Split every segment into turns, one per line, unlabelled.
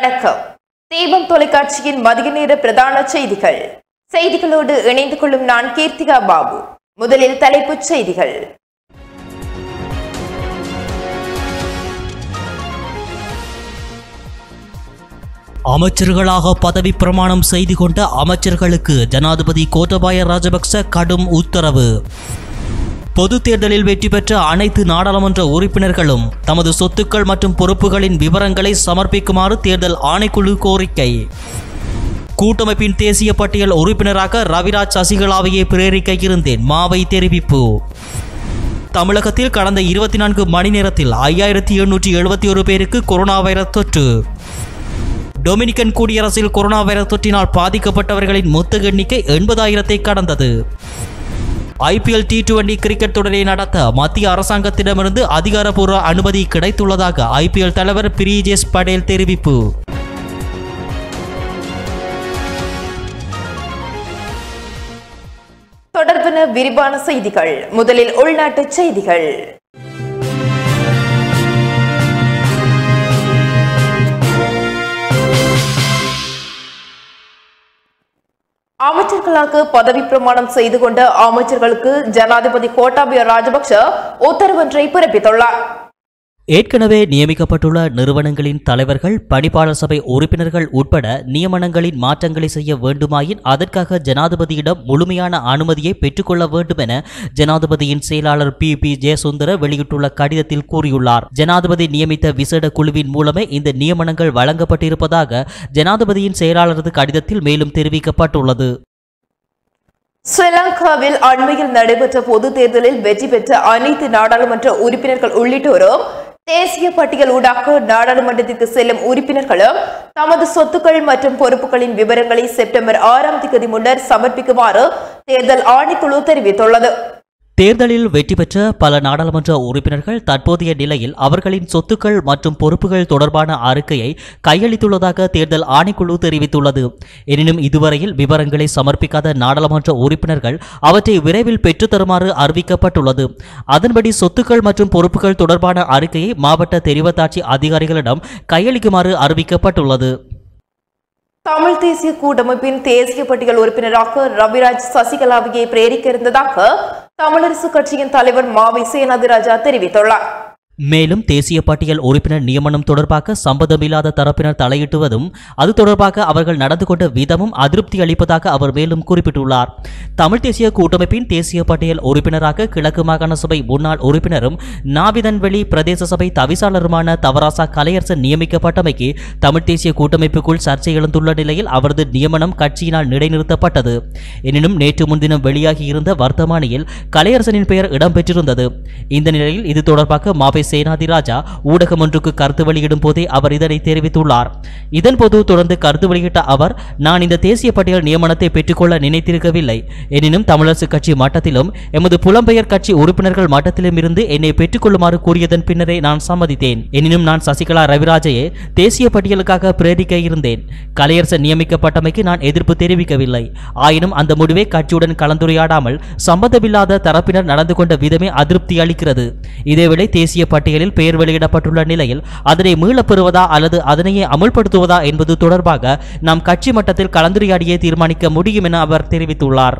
வணக்கம் தீபம் தொலைக்காட்சியின் மதிய நேர பிரதான செய்திகள் செய்திகளோடு இணைந்து கொள்ளும் நான் கீர்த்திகா பாபு முதலில் தலைப்புச் செய்திகள்
அமைச்சர்களாக பதவி பிரமாணம் செய்து கொண்ட அமைச்சர்களுக்கு ஜனாதிபதி கோத்தபாய ராஜபக்ச கடும் உத்தரவு பொது தேர்தலில் வெற்றி பெற்ற அனைத்து நாடாளுமன்ற உறுப்பினர்களும் தமது சொத்துக்கள் மற்றும் பொறுப்புகளின் விவரங்களை சமர்ப்பிக்குமாறு தேர்தல் ஆணைக்குழு கோரிக்கை கூட்டமைப்பின் தேசிய பட்டியல் உறுப்பினராக ரவிராஜ் சசிகலாவையே பிரேரிக்க இருந்தேன் மாவை தெரிவிப்பு தமிழகத்தில் கடந்த இருபத்தி நான்கு மணி நேரத்தில் ஐயாயிரத்தி எண்ணூற்றி எழுபத்தி ஒரு பேருக்கு கொரோனா வைரஸ் தொற்று டொமினிக்கன் குடியரசில் கொரோனா வைரஸ் தொற்றினால் பாதிக்கப்பட்டவர்களின் மொத்த எண்ணிக்கை எண்பதாயிரத்தை கடந்தது ஐபிஎல் டி டுவெண்டி கிரிக்கெட் தொடரை நடத்த மத்திய அரசாங்கத்திடமிருந்து அதிகாரப்பூர்வ அனுமதி கிடைத்துள்ளதாக ஐபிஎல் தலைவர் பிரிஜேஷ் படேல் தெரிவிப்பு
தொடர்பென விரிவான செய்திகள் முதலில் உள்நாட்டுச் செய்திகள் அமைச்சர்களாக பதவி பிரமாணம் செய்து கொண்ட அமைச்சர்களுக்கு ஜனாதிபதி கோட்டாபய ராஜபக்ஷ உத்தரவொன்றை பிறப்பித்துள்ளார்
ஏற்கனவே நியமிக்கப்பட்டுள்ள நிறுவனங்களின் தலைவர்கள் பணிப்பாளர் சபை உறுப்பினர்கள் உட்பட நியமனங்களின் மாற்றங்களை செய்ய வேண்டுமாயின் அதற்காக ஜனாதிபதியிடம் முழுமையான அனுமதியை பெற்றுக்கொள்ள வேண்டும் என ஜனாதிபதியின் செயலாளர் பி பி ஜெயசுந்தர வெளியிட்டுள்ள கடிதத்தில் கூறியுள்ளார் ஜனாதிபதி நியமித்த விசேட குழுவின் மூலமே இந்த நியமனங்கள் வழங்கப்பட்டிருப்பதாக ஜனாதிபதியின் செயலாளரது கடிதத்தில் மேலும் தெரிவிக்கப்பட்டுள்ளது
ஸ்ரீலங்காவில் அண்மையில் நடைபெற்ற பொது தேர்தலில் வெற்றி பெற்ற அனைத்து நாடாளுமன்ற உறுப்பினர்கள் உள்ளிட்டோரும் தேசிய பட்டியல் ஊடாக நாடாளுமன்றத்திற்கு செல்லும் உறுப்பினர்களும் தமது சொத்துக்கள் மற்றும் பொறுப்புகளின் விவரங்களை செப்டம்பர் ஆறாம் தேதி முன்னர் சமர்ப்பிக்குமாறு தேர்தல் ஆணைக்குழு தெரிவித்துள்ளது
தேர்தலில் வெற்றி பெற்ற பல நாடாளுமன்ற உறுப்பினர்கள் தற்போதைய நிலையில் அவர்களின் சொத்துக்கள் மற்றும் பொறுப்புகள் தொடர்பான அறிக்கையை கையளித்துள்ளதாக தேர்தல் ஆணைக்குழு தெரிவித்துள்ளது எனினும் இதுவரையில் விவரங்களை சமர்ப்பிக்காத நாடாளுமன்ற உறுப்பினர்கள் அவற்றை விரைவில் பெற்றுத்தருமாறு அறிவிக்கப்பட்டுள்ளது அதன்படி சொத்துக்கள் மற்றும் பொறுப்புகள் தொடர்பான அறிக்கையை மாவட்ட தெரிவத்தாட்சி அதிகாரிகளிடம் கையளிக்குமாறு அறிவிக்கப்பட்டுள்ளது
தமிழ் தேசிய கூட்டமைப்பின் தேசிய பட்டியல் உறுப்பினராக ரவிராஜ் சசிகலாவையை பிரேரிக்க இருந்ததாக தமிழரசு கட்சியின் தலைவர் மாவை சேனாதிராஜா தெரிவித்துள்ளார்
மேலும் தேசிய பட்டியல் உறுப்பினர் நியமனம் தொடர்பாக சம்பந்தமில்லாத தரப்பினர் தலையிட்டுவதும் அது தொடர்பாக அவர்கள் நடந்து கொண்ட விதமும் அதிருப்தி அளிப்பதாக அவர் மேலும் குறிப்பிட்டுள்ளார் தமிழ் தேசிய கூட்டமைப்பின் தேசிய பட்டியல் உறுப்பினராக கிழக்கு மாகாண சபை முன்னாள் உறுப்பினரும் நாவிதன்வெளி பிரதேச சபை தவிசாளருமான தவராசா கலையரசன் நியமிக்கப்பட்டமைக்கு தமிழ் தேசிய கூட்டமைப்புக்குள் சர்ச்சை எழுந்துள்ள நிலையில் அவரது நியமனம் கட்சியினால் இடைநிறுத்தப்பட்டது எனினும் நேற்று முன்தினம் வெளியாகி இருந்த வர்த்தமானியில் கலையரசனின் பெயர் இடம்பெற்றிருந்தது இந்த நிலையில் இது தொடர்பாக மாவை சேனாதி ராஜா ஊடகம் ஒன்றுக்கு கருத்து வெளியிடும் போதே அவர் இதனை தெரிவித்துள்ளார் இதன்போது தொடர்ந்து கருத்து வெளியிட்ட அவர் நான் இந்த தேசிய பட்டியல் நியமனத்தை பெற்றுக்கொள்ள நினைத்திருக்கவில்லை எனினும் தமிழரசு கட்சி மட்டத்திலும் எமது புலம்பெயர் கட்சி உறுப்பினர்கள் மட்டத்திலும் இருந்து என்னை பெற்றுக்கொள்ளுமாறு கூறியதன் பின்னரே நான் சம்மதித்தேன் எனினும் நான் சசிகலா ரவிராஜையே தேசிய பட்டியலுக்காக பிரேரிக்க இருந்தேன் கலையரசன் நியமிக்கப்பட்டமைக்கு நான் எதிர்ப்பு தெரிவிக்கவில்லை ஆயினும் அந்த முடிவை கட்சியுடன் கலந்துரையாடாமல் சம்பந்தமில்லாத தரப்பினர் நடந்து கொண்ட விதமே அதிருப்தி அளிக்கிறது இதேவேளை தேசிய பட்டியலில் பெயர் வெளியிடப்பட்டுள்ள நிலையில் அதனை மீளப் பெறுவதா அல்லது அதனையே அமுல்படுத்துவதா என்பது தொடர்பாக நாம் கட்சி மட்டத்தில் கலந்துரையாடியே தீர்மானிக்க முடியும் என அவர் தெரிவித்துள்ளார்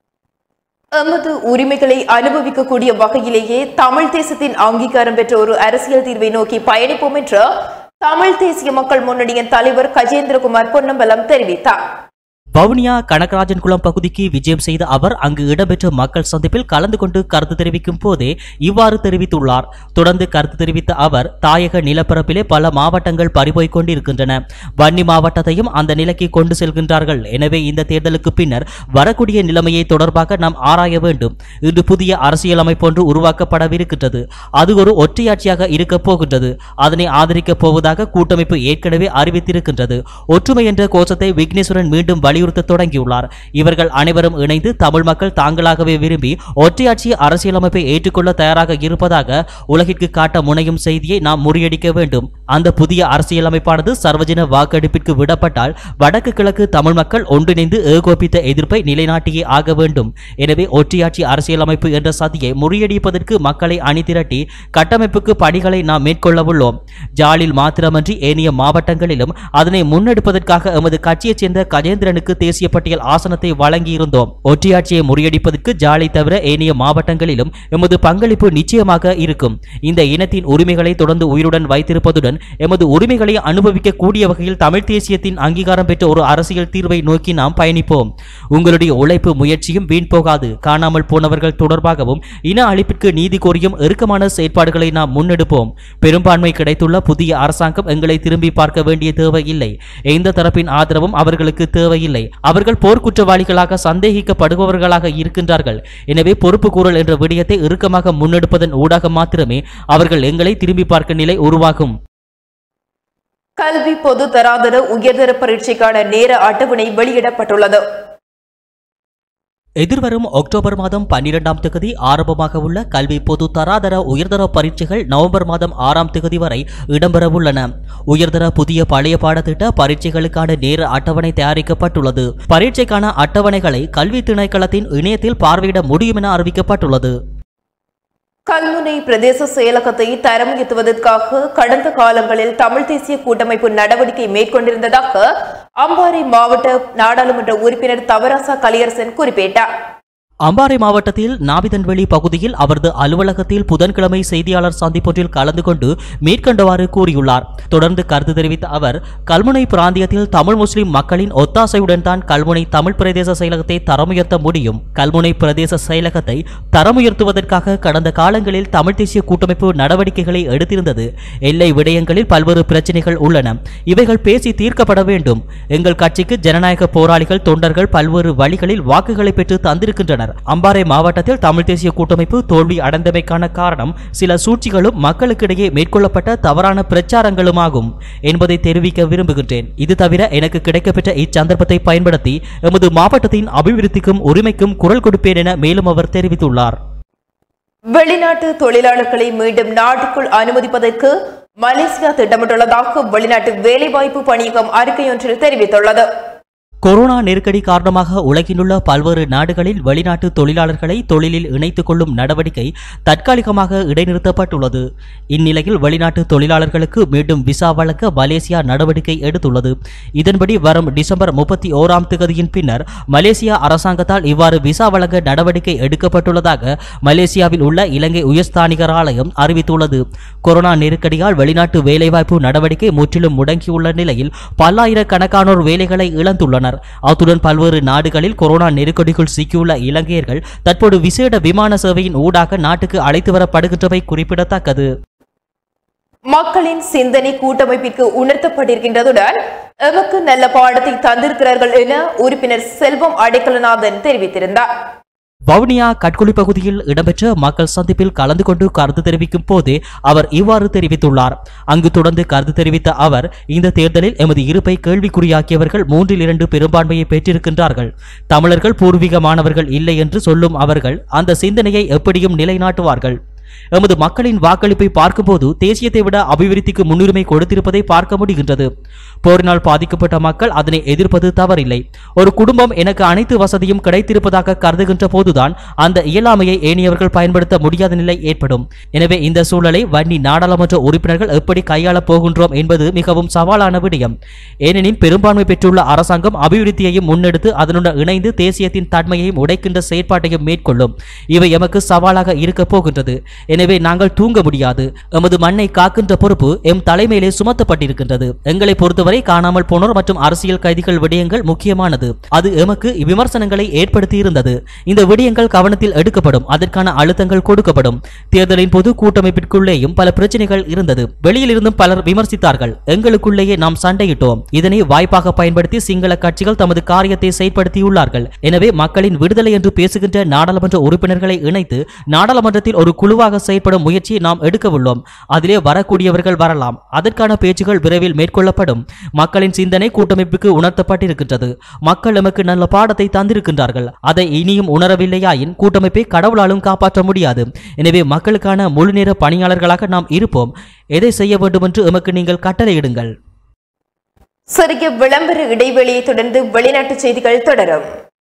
எமது உரிமைகளை அனுபவிக்கக்கூடிய வகையிலேயே தமிழ் தேசத்தின் அங்கீகாரம் பெற்ற ஒரு அரசியல் தீர்வை நோக்கி பயணிப்போம் என்று தமிழ் தேசிய மக்கள் முன்னணியின் தலைவர் கஜேந்திரகுமார் பொன்னம்பலம் தெரிவித்தார்
வவுனியா கனகராஜன் குளம் பகுதிக்கு விஜயம் செய்த அவர் அங்கு இடம்பெற்ற மக்கள் சந்திப்பில் கலந்து கொண்டு கருத்து தெரிவிக்கும் போதே இவ்வாறு தெரிவித்துள்ளார் தொடர்ந்து கருத்து தெரிவித்த அவர் தாயக நிலப்பரப்பிலே பல மாவட்டங்கள் பறிபோய்க் கொண்டிருக்கின்றன வன்னி மாவட்டத்தையும் அந்த நிலைக்கு கொண்டு செல்கின்றார்கள் எனவே இந்த தேர்தலுக்கு பின்னர் வரக்கூடிய நிலைமையை தொடர்பாக நாம் ஆராய வேண்டும் இன்று புதிய அரசியலமைப்பு ஒன்று உருவாக்கப்படவிருக்கின்றது அது ஒரு ஒற்றையாட்சியாக இருக்கப் போகின்றது அதனை ஆதரிக்கப் போவதாக கூட்டமைப்பு ஏற்கனவே அறிவித்திருக்கின்றது ஒற்றுமை என்ற கோஷத்தை விக்னேஸ்வரன் மீண்டும் வலியுறுத்தி வலியுறுத்த தொடங்கியுள்ளார் இவர்கள் அனைவரும் இணைந்து தமிழ் மக்கள் தாங்களாகவே விரும்பி ஒற்றையாட்சி அரசியலமைப்பை ஏற்றுக்கொள்ள தயாராக இருப்பதாக உலகிற்கு காட்ட முனையும் செய்தியை நாம் முறியடிக்க வேண்டும் அந்த புதிய அரசியலமைப்பானது சர்வஜன வாக்கெடுப்பிற்கு விடப்பட்டால் வடக்கு கிழக்கு தமிழ் மக்கள் ஒன்றிணைந்து ஏகோபித்த எதிர்ப்பை நிலைநாட்டியே ஆக வேண்டும் எனவே ஒற்றையாட்சி அரசியலமைப்பு என்ற சதியை முறியடிப்பதற்கு மக்களை அணிதிரட்டி கட்டமைப்புக்கு பணிகளை நாம் மேற்கொள்ள உள்ளோம் ஜாலில் மாத்திரமன்றி ஏனைய மாவட்டங்களிலும் அதனை முன்னெடுப்பதற்காக எமது கட்சியைச் சேர்ந்த கஜேந்திரனுக்கு தேசிய பட்டியல் ஆசனத்தை வழங்கியிருந்தோம் ஒற்றையாட்சியை முறியடிப்பதற்கு ஜாலி தவிர ஏனைய மாவட்டங்களிலும் எமது பங்களிப்பு நிச்சயமாக இருக்கும் இந்த இனத்தின் உரிமைகளை தொடர்ந்து உயிருடன் வைத்திருப்பதுடன் எமது உரிமைகளை அனுபவிக்க கூடிய வகையில் தமிழ் தேசியத்தின் அங்கீகாரம் பெற்ற ஒரு அரசியல் தீர்வை நோக்கி நாம் பயணிப்போம் உங்களுடைய உழைப்பு முயற்சியும் வீண் போகாது காணாமல் போனவர்கள் தொடர்பாகவும் இன அழிப்பிற்கு நீதி கோரியும் இறுக்கமான செயற்பாடுகளை நாம் முன்னெடுப்போம் பெரும்பான்மை கிடைத்துள்ள புதிய அரசாங்கம் எங்களை திரும்பி பார்க்க வேண்டிய தேவையில்லை எந்த தரப்பின் ஆதரவும் அவர்களுக்கு தேவையில்லை அவர்கள் போர்க்குற்றவாளிகளாக சந்தேகிக்கப்படுபவர்களாக இருக்கின்றார்கள் எனவே பொறுப்பு கூறல் என்ற விடயத்தை இறுக்கமாக முன்னெடுப்பதன் ஊடாக மாத்திரமே அவர்கள் எங்களை திரும்பி பார்க்க நிலை உருவாகும்
கல்வி பொது தராதர உயர்தர பரீட்சைக்கான நேர அட்டவணை வெளியிடப்பட்டுள்ளது
எதிர்வரும் அக்டோபர் மாதம் பன்னிரெண்டாம் தேதி ஆரம்பமாக உள்ள கல்வி பொது தராதர உயர்தர பரீட்சைகள் நவம்பர் மாதம் ஆறாம் தேதி வரை இடம்பெற உள்ளன உயர்தர புதிய பழைய பாடத்திட்ட பரீட்சைகளுக்கான நேர அட்டவணை தயாரிக்கப்பட்டுள்ளது பரீட்சைக்கான அட்டவணைகளை கல்வி திணைக்களத்தின் இணையத்தில் பார்வையிட முடியும் என அறிவிக்கப்பட்டுள்ளது
கல்முனை பிரதேச செயலகத்தை தரம் உயர்த்துவதற்காக கடந்த காலங்களில் தமிழ் தேசிய கூட்டமைப்பு நடவடிக்கை மேற்கொண்டிருந்ததாக அம்பாறை மாவட்ட நாடாளுமன்ற உறுப்பினர் தவராசா கலியரசன் குறிப்பிட்டார்
அம்பாறை மாவட்டத்தில் நாவிதன்வெளி பகுதியில் அவரது அலுவலகத்தில் புதன்கிழமை செய்தியாளர் சந்திப்பொன்றில் கலந்து கொண்டு மேற்கண்டவாறு கூறியுள்ளார் தொடர்ந்து கருத்து தெரிவித்த அவர் கல்முனை பிராந்தியத்தில் தமிழ் முஸ்லிம் மக்களின் ஒத்தாசையுடன் தான் கல்முனை தமிழ் பிரதேச செயலகத்தை தரமுயர்த்த முடியும் கல்முனை பிரதேச செயலகத்தை தரமுயர்த்துவதற்காக கடந்த காலங்களில் தமிழ் தேசிய கூட்டமைப்பு நடவடிக்கைகளை எடுத்திருந்தது எல்லை விடயங்களில் பல்வேறு பிரச்சனைகள் உள்ளன இவைகள் பேசி தீர்க்கப்பட வேண்டும் எங்கள் கட்சிக்கு ஜனநாயக போராளிகள் தொண்டர்கள் பல்வேறு வழிகளில் வாக்குகளை பெற்று தந்திருக்கின்றனர் அம்பாறை மாவட்டத்தில் தமிழ் தேசிய கூட்டமைப்பு தோல்வி அடைந்தமைக்கான காரணம் சில சூழ்ச்சிகளும் மக்களுக்கிடையே மேற்கொள்ளப்பட்ட தவறான பிரச்சாரங்களுமாகும் என்பதை தெரிவிக்க விரும்புகின்றேன் இது தவிர எனக்கு கிடைக்கப்பெற்ற இச்சந்தர்ப்பத்தை பயன்படுத்தி எமது மாவட்டத்தின் அபிவிருத்திக்கும் உரிமைக்கும் குரல் கொடுப்பேன் என மேலும் அவர் தெரிவித்துள்ளார்
வெளிநாட்டு தொழிலாளர்களை மீண்டும் நாட்டுக்குள் அனுமதிப்பதற்கு மலேசியா திட்டமிட்டுள்ளதாக வெளிநாட்டு வேலைவாய்ப்பு பணியகம் அறிக்கையொன்றில் தெரிவித்துள்ளது
கொரோனா நெருக்கடி காரணமாக உலகிலுள்ள பல்வேறு நாடுகளில் வெளிநாட்டு தொழிலாளர்களை தொழிலில் இணைத்துக் கொள்ளும் நடவடிக்கை தற்காலிகமாக இடைநிறுத்தப்பட்டுள்ளது இந்நிலையில் வெளிநாட்டு தொழிலாளர்களுக்கு மீண்டும் விசா வழங்க மலேசியா நடவடிக்கை எடுத்துள்ளது இதன்படி வரும் டிசம்பர் முப்பத்தி ஓராம் தேதியின் பின்னர் மலேசியா அரசாங்கத்தால் இவ்வாறு விசா வழங்க நடவடிக்கை எடுக்கப்பட்டுள்ளதாக மலேசியாவில் உள்ள இலங்கை உயர்ஸ்தானிகர் ஆலயம் அறிவித்துள்ளது கொரோனா நெருக்கடியால் வெளிநாட்டு வேலைவாய்ப்பு நடவடிக்கை முற்றிலும் முடங்கியுள்ள நிலையில் பல்லாயிரக்கணக்கானோர் வேலைகளை இழந்துள்ளனர் அத்துடன் பல்வேறு நாடுகளில் கொரோனா நெருக்கடிக்குள் சிக்கியுள்ள இலங்கையர்கள் தற்போது விசேட விமான சேவையின் ஊடாக நாட்டுக்கு அழைத்து வரப்படுகின்றமை குறிப்பிடத்தக்கது
மக்களின் சிந்தனை கூட்டமைப்பிற்கு உணர்த்தப்பட்டிருக்கின்றதுடன் எமக்கு நல்ல பாடத்தை தந்திருக்கிறார்கள் என உறுப்பினர் செல்வம் அடைக்கலநாதன் தெரிவித்திருந்தார்
வவுனியா கட்குழி பகுதியில் இடம்பெற்ற மக்கள் சந்திப்பில் கலந்து கொண்டு கருத்து தெரிவிக்கும் போதே அவர் இவ்வாறு தெரிவித்துள்ளார் அங்கு தொடர்ந்து கருத்து தெரிவித்த அவர் இந்த தேர்தலில் எமது இருப்பை கேள்விக்குறியாக்கியவர்கள் மூன்றில் இரண்டு பெரும்பான்மையை பெற்றிருக்கின்றார்கள் தமிழர்கள் பூர்வீகமானவர்கள் இல்லை என்று சொல்லும் அவர்கள் அந்த சிந்தனையை எப்படியும் நிலைநாட்டுவார்கள் எமது மக்களின் வாக்களிப்பை பார்க்கும்போது தேசியத்தை விட அபிவிருத்திக்கு முன்னுரிமை கொடுத்திருப்பதை பார்க்க முடிகின்றது போரினால் பாதிக்கப்பட்ட மக்கள் அதனை எதிர்ப்பது தவறில்லை ஒரு குடும்பம் எனக்கு அனைத்து வசதியும் கிடைத்திருப்பதாக கருதுகின்ற போதுதான் அந்த இயலாமையை ஏனையவர்கள் பயன்படுத்த முடியாத நிலை ஏற்படும் எனவே இந்த சூழலை வன்னி நாடாளுமன்ற உறுப்பினர்கள் எப்படி கையாளப் போகின்றோம் என்பது மிகவும் சவாலான விடயம் ஏனெனில் பெரும்பான்மை பெற்றுள்ள அரசாங்கம் அபிவிருத்தியையும் முன்னெடுத்து அதனுடன் இணைந்து தேசியத்தின் தன்மையையும் உடைக்கின்ற செயற்பாட்டையும் மேற்கொள்ளும் இவை எமக்கு சவாலாக இருக்கப் போகின்றது எனவே நாங்கள் தூங்க முடியாது எமது மண்ணை காக்கின்ற பொறுப்பு எம் தலைமையிலே சுமத்தப்பட்டிருக்கின்றது எங்களை பொறுத்தவரை காணாமல் போனோர் மற்றும் அரசியல் கைதிகள் விடயங்கள் முக்கியமானது அது எமக்கு விமர்சனங்களை ஏற்படுத்தி இருந்தது இந்த விடயங்கள் கவனத்தில் எடுக்கப்படும் அதற்கான அழுத்தங்கள் கொடுக்கப்படும் தேர்தலின் போது கூட்டமைப்பிற்குள்ளேயும் பல பிரச்சனைகள் இருந்தது வெளியில் இருந்தும் பலர் விமர்சித்தார்கள் எங்களுக்குள்ளேயே நாம் சண்டையிட்டோம் இதனை வாய்ப்பாக பயன்படுத்தி சிங்கள கட்சிகள் தமது காரியத்தை செயற்படுத்தியுள்ளார்கள் எனவே மக்களின் விடுதலை என்று பேசுகின்ற நாடாளுமன்ற உறுப்பினர்களை இணைத்து நாடாளுமன்றத்தில் ஒரு குழுவாக செயற்படும் முயற்சியை நாம் எடுக்க உள்ளோம் அதிலே வரக்கூடியவர்கள் வரலாம் அதற்கான பேச்சுகள் விரைவில் மேற்கொள்ளப்படும் மக்களின் சிந்தனை கூட்டமைப்புக்கு உணர்த்தப்பட்டிருக்கின்றது மக்கள் எமக்கு நல்ல பாடத்தை தந்திருக்கின்றார்கள் அதை இனியும் உணரவில்லையாயின் கூட்டமைப்பை கடவுளாலும் காப்பாற்ற முடியாது எனவே மக்களுக்கான முழுநேர பணியாளர்களாக நாம் இருப்போம் எதை செய்ய வேண்டும் என்று எமக்கு நீங்கள் கட்டளையிடுங்கள்
சிறிய விளம்பர இடைவெளியை தொடர்ந்து வெளிநாட்டு செய்திகள் தொடரும்